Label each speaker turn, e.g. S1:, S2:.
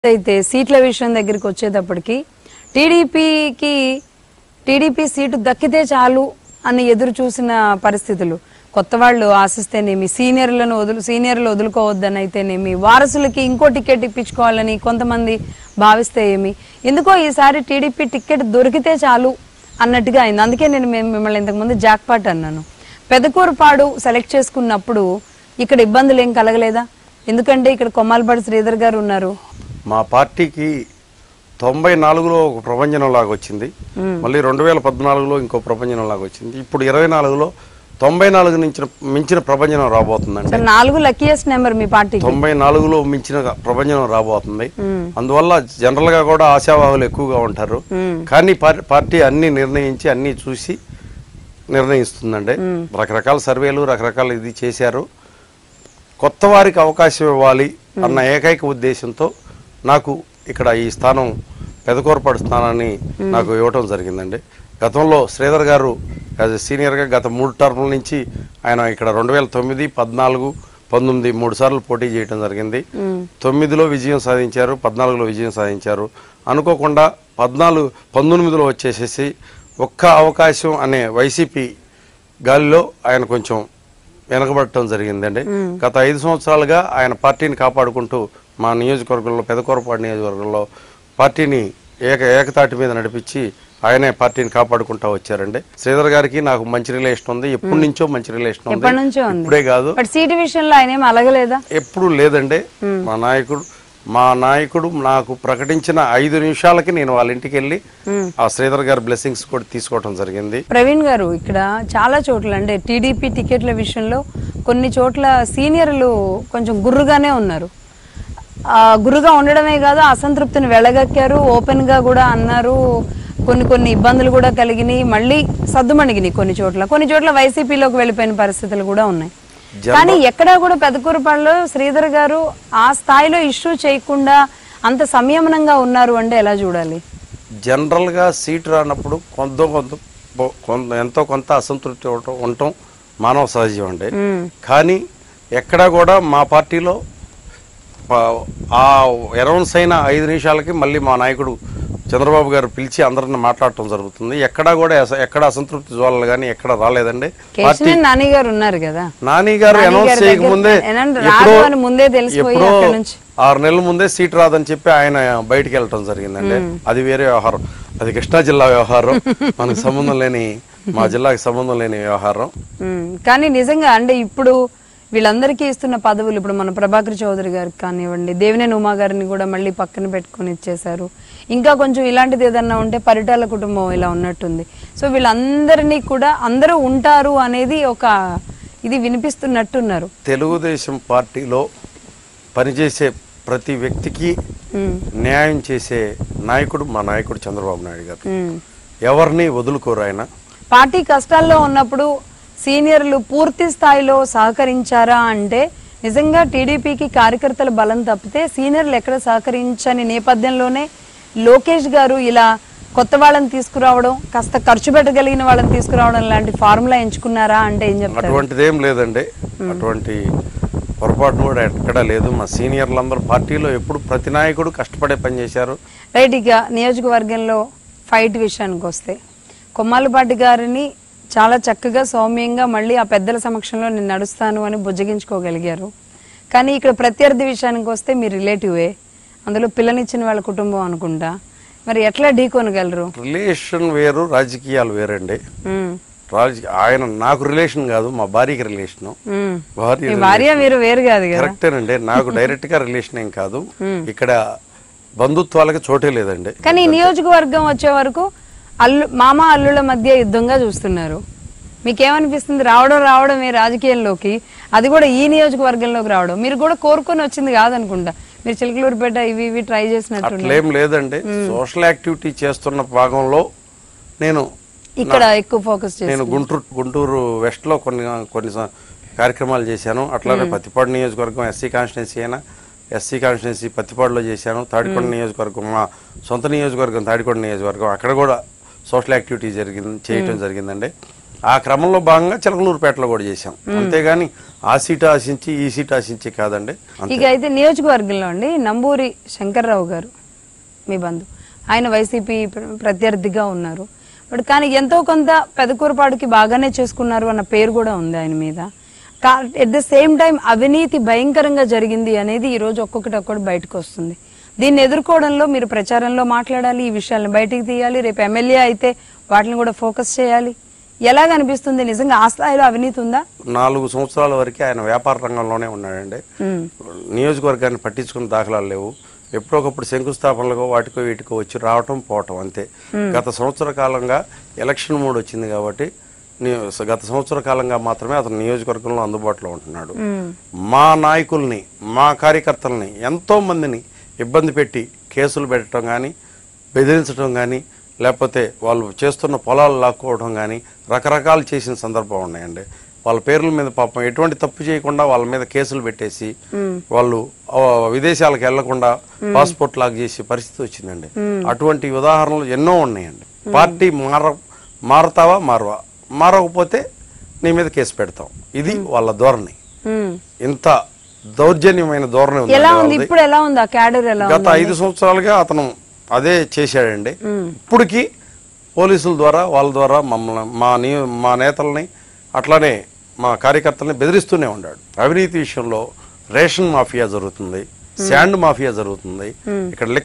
S1: అయితే సీట్ల విషయం దగ్గరికి వచ్చేటప్పటికి టీడీపీకి టీడీపీ సీటు దక్కితే చాలు అని ఎదురు చూసిన పరిస్థితులు కొత్త వాళ్ళు ఆశిస్తేనేమి సీనియర్లను వదులు సీనియర్లు వదులుకోవద్దని అయితేనేమి వారసులకి ఇంకో టికెట్ ఇప్పించుకోవాలని కొంతమంది భావిస్తే ఏమి ఎందుకో ఈసారి టీడీపీ టికెట్ దొరికితే చాలు అన్నట్టుగా అయింది అందుకే నేను మేము మిమ్మల్ని ఇంతకుముందు జాక్పాట్ అన్నాను పెదకూరుపాడు సెలెక్ట్ చేసుకున్నప్పుడు ఇక్కడ ఇబ్బందులు ఏం కలగలేదా ఎందుకంటే ఇక్కడ కొమ్మాలపాటి శ్రీధర్ గారు ఉన్నారు
S2: మా పార్టీకి తొంభై నాలుగులో ఒక ప్రభంజనం లాగా వచ్చింది మళ్ళీ రెండు వేల పద్నాలుగులో ఇంకో ప్రభంజనం లాగా వచ్చింది ఇప్పుడు ఇరవై నాలుగులో తొంభై నాలుగు నుంచి మించిన ప్రభంజనం రాబోతుందండి
S1: సార్ నాలుగు లక్కీయెస్ట్ నెంబర్ మీ పార్టీకి
S2: తొంభై నాలుగులో మించిన ప్రభంజనం రాబోతుంది అందువల్ల జనరల్ గా కూడా ఆశావాహులు ఎక్కువగా ఉంటారు కానీ పార్- పార్టీ అన్ని నిర్ణయించి అన్ని చూసి నిర్ణయిస్తుందండి రకరకాల సర్వేలు రకరకాల ఇది చేశారు కొత్త వారికి అవకాశం ఇవ్వాలి అన్న ఏకైక ఉద్దేశంతో నాకు ఇక్కడ ఈ స్థానం పెదకూరపాడు స్థానాన్ని నాకు ఇవ్వటం జరిగిందండి గతంలో శ్రీధర్ గారు యాజ్ సీనియర్గా గత మూడు టర్ముల నుంచి ఆయన ఇక్కడ రెండు వేల తొమ్మిది పద్నాలుగు పంతొమ్మిది మూడు సార్లు పోటీ చేయడం జరిగింది తొమ్మిదిలో విజయం సాధించారు పద్నాలుగులో విజయం సాధించారు అనుకోకుండా పద్నాలుగు పంతొమ్మిదిలో వచ్చేసేసి ఒక్క అవకాశం అనే వైసీపీ గాలిలో ఆయన కొంచెం వెనకబడటం జరిగిందండి గత ఐదు సంవత్సరాలుగా ఆయన పార్టీని కాపాడుకుంటూ మా నియోజకవర్గంలో పెదకూరపాడు నియోజకవర్గంలో పార్టీని ఏక ఏకతాటి మీద నడిపించి ఆయనే పార్టీని కాపాడుకుంటా వచ్చారండి శ్రీధర్ గారికి నాకు మంచి రిలేషన్ ఉంది ఎప్పటి నుంచో మంచి రిలేషన్ ఉంది
S1: ఎప్పటి నుంచో ఉంది
S2: ఇప్పుడే కాదు
S1: బట్ సీటు విషయంలో ఆయన ఏం అలగలేదా
S2: ఎప్పుడు లేదండి మా నాయకుడు మా నాయకుడు నాకు ప్రకటించిన ఐదు నిమిషాలకి నేను వాళ్ళ ఇంటికి వెళ్ళి ఆ శ్రీధర్ గారి బ్లెస్సింగ్స్ కూడా తీసుకోవడం జరిగింది
S1: ప్రవీణ్ గారు ఇక్కడ చాలా చోట్ల అంటే టీడీపీ టికెట్ల విషయంలో కొన్ని చోట్ల సీనియర్లు కొంచెం గుర్రుగానే ఉన్నారు ఆ, గుర్రుగా ఉండడమే కాదు అసంతృప్తిని వెళ్ళగక్కారు ఓపెన్ గా కూడా అన్నారు కొన్ని కొన్ని ఇబ్బందులు కూడా కలిగినాయి మళ్ళీ సద్దుమణిగినాయి కొన్ని చోట్ల కొన్ని చోట్ల వైసీపీలోకి వెళ్ళిపోయిన పరిస్థితులు కూడా ఉన్నాయి కానీ ఎక్కడా కూడా పెదకూరుపాడులో శ్రీధర్ గారు ఆ స్థాయిలో ఇష్యూ చేయకుండా అంత సంయమనంగా ఉన్నారు అంటే ఎలా చూడాలి
S2: జనరల్గా సీట్ రానప్పుడు కొంత కొంత బో- కొంత ఎంతో కొంత అసంతృప్తి ఉండటం ఉండటం మానవ సహజం అండి కానీ ఎక్కడా కూడా మా పార్టీలో ప- ఆ ఎరౌన్స్ అయిన ఐదు నిమిషాలకి మళ్ళీ మా నాయకుడు చంద్రబాబు గారు పిలిచి అందరిని మాట్లాడటం జరుగుతుంది ఎక్కడా కూడా అస- ఎక్కడ అసంతృప్తి జ్వాలలు కానీ ఎక్కడ రాలేదండి
S1: కేశవన్ నాని గారు ఉన్నారు కదా
S2: నాని గారు
S1: నాని
S2: అనౌన్స్
S1: గారి
S2: చేయకముందే
S1: దగ్గర ఏనంటే
S2: ఎప్పుడో
S1: రాదు అని ముందే తెలిసిపోయి
S2: ఎప్పుడో
S1: అక్కడి నుంచి.
S2: ఆరు నెలల ముందే సీట్ రాదని చెప్పి ఆయన బయటికి వెళ్ళటం జరిగిందండి అది వేరే వ్యవహారం అది కృష్ణా జిల్లా వ్యవహారం మనకు సంబంధం లేని మా జిల్లాకి సంబంధం లేని వ్యవహారం
S1: ఉమ్, కానీ నిజంగా అంటే ఇప్పుడు వీళ్ళందరికీ ఇస్తున్న పదవులు ఇప్పుడు మన ప్రభాకర్ చౌదరి గారికి కానివ్వండి దేవినేని ఉమా గారిని కూడా మళ్ళీ పక్కన పెట్టుకొని ఇచ్చేశారు ఇంకా కొంచెం ఇలాంటిది ఏదన్నా ఉంటే పరిటాల కుటుంబం ఇలా ఉన్నట్టుంది సో వీళ్ళందరినీ కూడా అందరూ ఉంటారు అనేది ఒక ఇది వినిపిస్తున్నట్టున్నారు
S2: తెలుగుదేశం పార్టీలో పనిచేసే ప్రతి వ్యక్తికి
S1: ఉమ్,
S2: న్యాయం చేసే నాయకుడు మా నాయకుడు చంద్రబాబు నాయుడు గారు
S1: ఉమ్.
S2: ఎవరిని వదులుకోరు ఆయన
S1: పార్టీ కష్టాల్లో ఉన్నప్పుడు సీనియర్లు పూర్తి స్థాయిలో సహకరించారా అంటే నిజంగా టీడీపీకి కార్యకర్తల బలం తప్పితే సీనియర్లు ఎక్కడ సహకరించని నేపథ్యంలోనే లోకేష్ గారు ఇలా కొత్త వాళ్ళని తీసుకురావడం కాస్త ఖర్చు పెట్టగలిగిన వాళ్ళని తీసుకురావడం లాంటి ఫార్ములా ఎంచుకున్నారా అంటే ఏం చెప్తారు
S2: అటువంటిది ఏం లేదండి అటువంటి పొరపాటు కూడా ఎక్కడా లేదు మా సీనియర్లందరూ పార్టీలో ఎప్పుడు ప్రతి నాయకుడు కష్టపడే పని చేశారు
S1: రైట్ ఇక నియోజకవర్గంలో ఫైట్ విషయానికి వస్తే కొమ్మాలపాటి గారిని చాలా చక్కగా సౌమ్యంగా మళ్ళీ ఆ పెద్దల సమక్షంలో నేను నడుస్తాను అని బుజ్జగించుకోగలిగారు కానీ ఇక్కడ ప్రత్యర్థి విషయానికి వస్తే మీ రిలేటివే అందులో పిల్లనిచ్చిన వాళ్ళ కుటుంబం అనుకుంటా మరి ఎట్లా ఢీకొనగలరు
S2: రిలేషన్ వేరు రాజకీయాలు వేరండి
S1: ఉమ్,
S2: రాజ ఆయన నాకు రిలేషన్ కాదు మా భార్యకి రిలేషన్
S1: ఉమ్.
S2: భార్య
S1: మీ భార్య మీరు వేరు కాదు కదా
S2: కరెక్టేనండి నాకు డైరెక్ట్ గా రిలేషన్ ఏం కాదు ఇక్కడ బంధుత్వాలకి చోటే లేదండి
S1: కానీ ఈ నియోజకవర్గం వచ్చే వరకు అల్లు మామ అల్లుల మధ్య యుద్ధంగా చూస్తున్నారు మీకేమనిపిస్తుంది రావడం రావడమే రాజకీయాల్లోకి అది కూడా ఈ నియోజకవర్గంలోకి రావడం మీరు కూడా కోరుకొని వచ్చింది కాదనుకుంటా మీరు చిలకలూరుపేట ఇవి ఇవి ట్రై చేసినట్టు
S2: అట్లేం లేదండి సోషల్ యాక్టివిటీ చేస్తున్న భాగంలో నేను
S1: ఇక్కడ ఎక్కువ ఫోకస్ చేసి
S2: నేను గుంటూరు గుంటూరు వెస్ట్ లో కొన్ని కొన్ని స- కార్యక్రమాలు చేశాను అట్లానే పత్తిపాడు నియోజకవర్గం ఎస్సీ కాన్స్టిట్యున్సీ అయినా ఎస్సీ కాన్స్టిట్యున్సీ పత్తిపాడులో చేశాను తాడికొండ నియోజకవర్గం మా సొంత నియోజకవర్గం తాడికొండ నియోజకవర్గం అక్కడ కూడా సోషల్ యాక్టివిటీ జరిగింది చేయటం జరిగిందండి ఆ క్రమంలో భాగంగా చిలకలూరుపేటలో కూడా చేశాం అంతేగాని ఆ సీటు ఆశించి ఈ సీటు ఆశించి కాదండి అంతే.
S1: ఇక అయితే నియోజకవర్గంలో అండి నంబూరి శంకర్రావు గారు మీ బంధు ఆయన వైసీపీ ప్ర- ప్రత్యర్థిగా ఉన్నారు బట్ కానీ ఎంతో కొంత పెదకూరపాడుకి బాగానే చేసుకున్నారు అన్న పేరు కూడా ఉంది ఆయన మీద ఎట్ ద సేమ్ టైం అవినీతి భయంకరంగా జరిగింది అనేది ఈ రోజు ఒక్కొక్కటి ఒక్కటి బయటకు వస్తుంది దీన్ని ఎదుర్కోవడంలో మీరు ప్రచారంలో మాట్లాడాలి ఈ విషయాలను బయటికి తీయాలి రేపు ఎమ్మెల్యే అయితే వాటిని కూడా ఫోకస్ చేయాలి ఎలాగ అనిపిస్తుంది నిజంగా ఆ స్థాయిలో అవినీతి ఉందా
S2: నాలుగు సంవత్సరాల వరకు ఆయన వ్యాపార రంగంలోనే ఉన్నాడండి
S1: ఉమ్,
S2: నియోజకవర్గాన్ని పట్టించుకున్న దాఖలాలు లేవు ఎప్పుడొకప్పుడు శంకుస్థాపనలకు వాటికో వీటికో వచ్చి రావటం పోవటం అంతే గత సంవత్సర కాలంగా ఎలక్షన్ మూడ్ వచ్చింది కాబట్టి ని- గత సంవత్సర కాలంగా మాత్రమే అతను నియోజకవర్గంలో అందుబాటులో ఉంటున్నాడు
S1: ఉమ్,
S2: మా నాయకుల్ని మా కార్యకర్తల్ని ఎంతో మందిని ఇబ్బంది పెట్టి కేసులు పెట్టడం కానీ బెదిరించడం కానీ లేకపోతే వాళ్ళు చేస్తున్న పొలాలు లాక్కోవడం కానీ రకరకాలు చేసిన సందర్భం ఉన్నాయండి వాళ్ళ పేర్ల మీద పాపం ఎటువంటి తప్పు చేయకుండా వాళ్ళ మీద కేసులు పెట్టేసి వాళ్ళు ఆ, విదేశాలకు వెళ్లకుండా పాస్పోర్ట్ లాక్ చేసే పరిస్థితి వచ్చిందండి అటువంటి ఉదాహరణలు ఎన్నో ఉన్నాయండి పార్టీ మార మారతావా మారవా మారకపోతే నీ మీద కేసు పెడతాం ఇది వాళ్ళ ధోరణి
S1: ఉమ్.
S2: ఇంత దౌర్జన్యమైన ధోరణి ఉంది
S1: ఎలా ఉంది ఇప్పుడు ఎలా ఉంది ఆ క్యాడర్ ఎలా
S2: గత ఐదు సంవత్సరాలుగా అతను అదే చేశాడండి ఇప్పటికి పోలీసుల ద్వారా వాళ్ళ ద్వారా మమ్మల్ని మా నీ మా నేతల్ని అట్లానే మా కార్యకర్తల్ని బెదిరిస్తూనే ఉన్నాడు అవినీతి విషయంలో రేషన్ మాఫియా జరుగుతుంది శాండ్ మాఫియా జరుగుతుంది ఇక్కడ